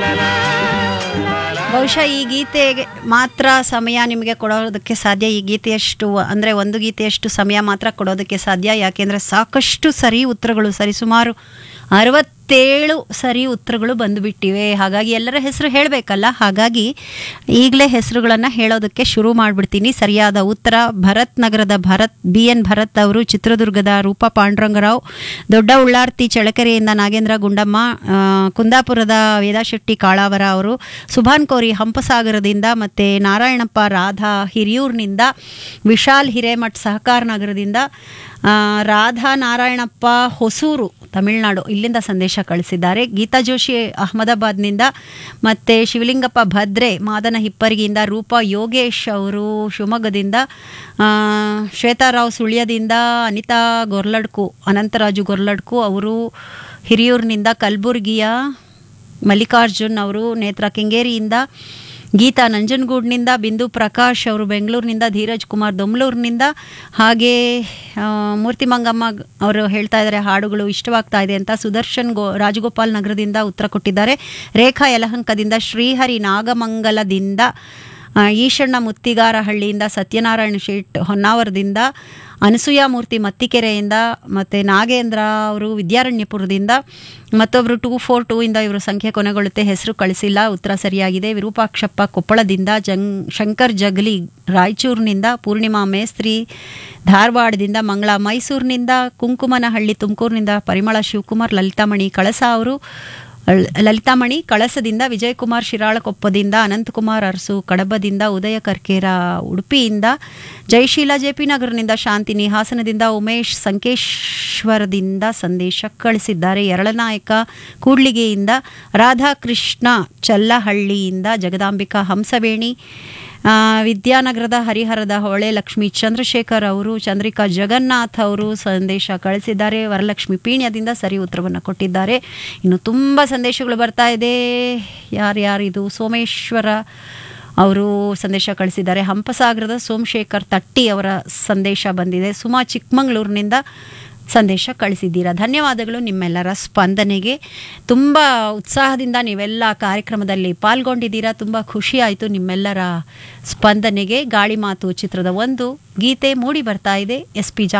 ಬಹುಶಃ ಈ ಗೀತೆಗೆ ಮಾತ್ರ ಸಮಯ ನಿಮಗೆ ಕೊಡೋದಕ್ಕೆ ಸಾಧ್ಯ ಈ ಗೀತೆಯಷ್ಟು ಅಂದರೆ ಒಂದು ಗೀತೆಯಷ್ಟು ಸಮಯ ಮಾತ್ರ ಕೊಡೋದಕ್ಕೆ ಸಾಧ್ಯ ಯಾಕೆಂದರೆ ಸಾಕಷ್ಟು ಸರಿ ಉತ್ತರಗಳು ಸರಿಸುಮಾರು ಅರವತ್ತೇಳು ಸರಿ ಉತ್ತರಗಳು ಬಂದುಬಿಟ್ಟಿವೆ ಹಾಗಾಗಿ ಎಲ್ಲರ ಹೆಸರು ಹೇಳಬೇಕಲ್ಲ ಹಾಗಾಗಿ ಈಗಲೇ ಹೆಸರುಗಳನ್ನು ಹೇಳೋದಕ್ಕೆ ಶುರು ಮಾಡಿಬಿಡ್ತೀನಿ ಸರಿಯಾದ ಉತ್ತರ ಭರತ್ ನಗರದ ಭರತ್ ಬಿ ಎನ್ ಭರತ್ ಅವರು ಚಿತ್ರದುರ್ಗದ ರೂಪಾ ಪಾಂಡುರಂಗರಾವ್ ದೊಡ್ಡ ಉಳ್ಳಾರ್ತಿ ಚಳಕೆರೆಯಿಂದ ನಾಗೇಂದ್ರ ಗುಂಡಮ್ಮ ಆ, ಕುಂದಾಪುರದ ವೇದಾಶೆಟ್ಟಿ ಕಾಳಾವರ ಅವರು ಸುಭಾನ್ ಕೋರಿ ಹಂಪಸಾಗರದಿಂದ ಮತ್ತು ನಾರಾಯಣಪ್ಪ ರಾಧಾ ಹಿರಿಯೂರಿನಿಂದ ವಿಶಾಲ್ ಹಿರೇಮಠ್ ಸಹಕಾರ ನಗರದಿಂದ ಆ, ರಾಧಾ ನಾರಾಯಣಪ್ಪ ಹೊಸೂರು ತಮಿಳುನಾಡು ಇಲ್ಲಿಂದ ಸಂದೇಶ ಕಳಿಸಿದ್ದಾರೆ ಗೀತಾ ಜೋಶಿ ಅಹಮದಾಬಾದ್ನಿಂದ ಮತ್ತು ಶಿವಲಿಂಗಪ್ಪ ಭದ್ರೆ ಮಾದನ ಹಿಪ್ಪರಿಗಿಯಿಂದ ರೂಪಾ ಯೋಗೇಶ್ ಅವರು ಶಿವಮೊಗ್ಗದಿಂದ ಆ, ಶ್ವೇತಾರಾವ್ ಸುಳ್ಯದಿಂದ ಅನಿತಾ ಗೊರ್ಲಡ್ಕು ಅನಂತರಾಜು ಗೊರ್ಲಡ್ಕು ಅವರು ಹಿರಿಯೂರಿನಿಂದ ಕಲಬುರ್ಗಿಯ ಮಲ್ಲಿಕಾರ್ಜುನ್ ಅವರು ನೇತ್ರ ಕೆಂಗೇರಿಯಿಂದ ಗೀತಾ ನಂಜನಗೂಡ್ನಿಂದ ಬಿಂದು ಪ್ರಕಾಶ್ ಅವರು ಬೆಂಗಳೂರಿನಿಂದ ಧೀರಜ್ ಕುಮಾರ್ ದೊಮ್ಲೂರಿನಿಂದ ಹಾಗೆ ಆ, ಮೂರ್ತಿ ಮಂಗಮ್ಮ ಗ್- ಅವರು ಹೇಳ್ತಾ ಇದ್ದಾರೆ ಹಾಡುಗಳು ಇಷ್ಟವಾಗ್ತಾ ಇದೆ ಅಂತ ಸುದರ್ಶನ್ ಗೋ ರಾಜಗೋಪಾಲ್ ನಗರದಿಂದ ಉತ್ತರ ಕೊಟ್ಟಿದ್ದಾರೆ ರೇಖಾ ಯಲಹಂಕದಿಂದ ಶ್ರೀಹರಿ ನಾಗಮಂಗಲದಿಂದ ಆ, ಈಶಣ್ಣ ಮುತ್ತಿಗಾರಹಳ್ಳಿಯಿಂದ ಸತ್ಯನಾರಾಯಣ ಶೇಟ್ ಹೊನ್ನಾವರದಿಂದ ಅನಸೂಯ ಮೂರ್ತಿ ಮತ್ತಿಕೆರೆಯಿಂದ ಮತ್ತು ನಾಗೇಂದ್ರ ಅವರು ವಿದ್ಯಾರಣ್ಯಪುರದಿಂದ ಮತ್ತೊಬ್ಬರು ಟೂ ಫೋರ್ ಟೂ ಇಂದ ಇವರು ಸಂಖ್ಯೆ ಕೊನೆಗೊಳ್ಳುತ್ತೆ ಹೆಸರು ಕಳಿಸಿಲ್ಲ ಉತ್ತರ ಸರಿಯಾಗಿದೆ ವಿರೂಪಾಕ್ಷಪ್ಪ ಕೊಪ್ಪಳದಿಂದ ಜಂಗ್ ಶಂಕರ್ ಜಗಲಿ ರಾಯಚೂರಿನಿಂದ ಪೂರ್ಣಿಮಾ ಮೇಸ್ತ್ರಿ ಧಾರವಾಡದಿಂದ ಮಂಗಳ ಮೈಸೂರಿನಿಂದ ಕುಂಕುಮನಹಳ್ಳಿ ತುಮಕೂರಿನಿಂದ ಪರಿಮಳ ಶಿವಕುಮಾರ್ ಲಲಿತಾಮಣಿ ಕಳಸ ಅವರು ಲ್- ಲಲಿತಾಮಣಿ ಕಳಸದಿಂದ ವಿಜಯಕುಮಾರ್ ಶಿರಾಳಕೊಪ್ಪದಿಂದ ಅನಂತಕುಮಾರ್ ಅರಸು ಕಡಬದಿಂದ ಉದಯ ಕರ್ಕೇರ ಉಡುಪಿಯಿಂದ ಜಯಶೀಲ ಜೆ ಪಿ ನಗರನಿಂದ ಶಾಂತಿನಿ ಹಾಸನದಿಂದ ಉಮೇಶ್ ಸಂಕೇಶ್ವರದಿಂದ ಸಂದೇಶ ಕಳಿಸಿದ್ದಾರೆ ಯರಳನಾಯಕ ಕೂಡ್ಲಿಗೆಯಿಂದ ರಾಧಾಕೃಷ್ಣ ಚಲ್ಲಹಳ್ಳಿಯಿಂದ ಜಗದಾಂಬಿಕಾ ಹಂಸವೇಣಿ ಆ, ವಿದ್ಯಾನಗರದ ಹರಿಹರದ ಹೊಳೆ ಲಕ್ಷ್ಮಿ ಚಂದ್ರಶೇಖರ್ ಅವರು ಚಂದ್ರಿಕಾ ಜಗನ್ನಾಥ್ ಅವರು ಸಂದೇಶ ಕಳಿಸಿದ್ದಾರೆ ವರಲಕ್ಷ್ಮಿ ಪೀಣ್ಯದಿಂದ ಸರಿ ಉತ್ತರವನ್ನು ಕೊಟ್ಟಿದ್ದಾರೆ ಇನ್ನು ತುಂಬ ಸಂದೇಶಗಳು ಬರ್ತಾ ಇದೆ ಯಾರ್ಯಾರಿದು ಸೋಮೇಶ್ವರ ಅವರು ಸಂದೇಶ ಕಳಿಸಿದ್ದಾರೆ ಹಂಪಸಾಗರದ ಸೋಮಶೇಖರ್ ತಟ್ಟಿ ಅವರ ಸಂದೇಶ ಬಂದಿದೆ ಸುಮಾ ಚಿಕ್ಕಮಂಗ್ಳೂರಿನಿಂದ ಸಂದೇಶ ಕಳಿಸಿದ್ದೀರಾ ಧನ್ಯವಾದಗಳು ನಿಮ್ಮೆಲ್ಲರ ಸ್ಪಂದನೆಗೆ ತುಂಬ ಉತ್ಸಾಹದಿಂದ ನೀವೆಲ್ಲ ಕಾರ್ಯಕ್ರಮದಲ್ಲಿ ಪಾಲ್ಗೊಂಡಿದ್ದೀರಾ ತುಂಬ ಖುಷಿ ಆಯಿತು ನಿಮ್ಮೆಲ್ಲರ ಸ್ಪಂದನೆಗೆ ಗಾಳಿ ಮಾತು ಚಿತ್ರದ ಒಂದು ಗೀತೆ ಮೂಡಿ ಬರ್ತಾ ಇದೆ ಎಸ್ ಪಿ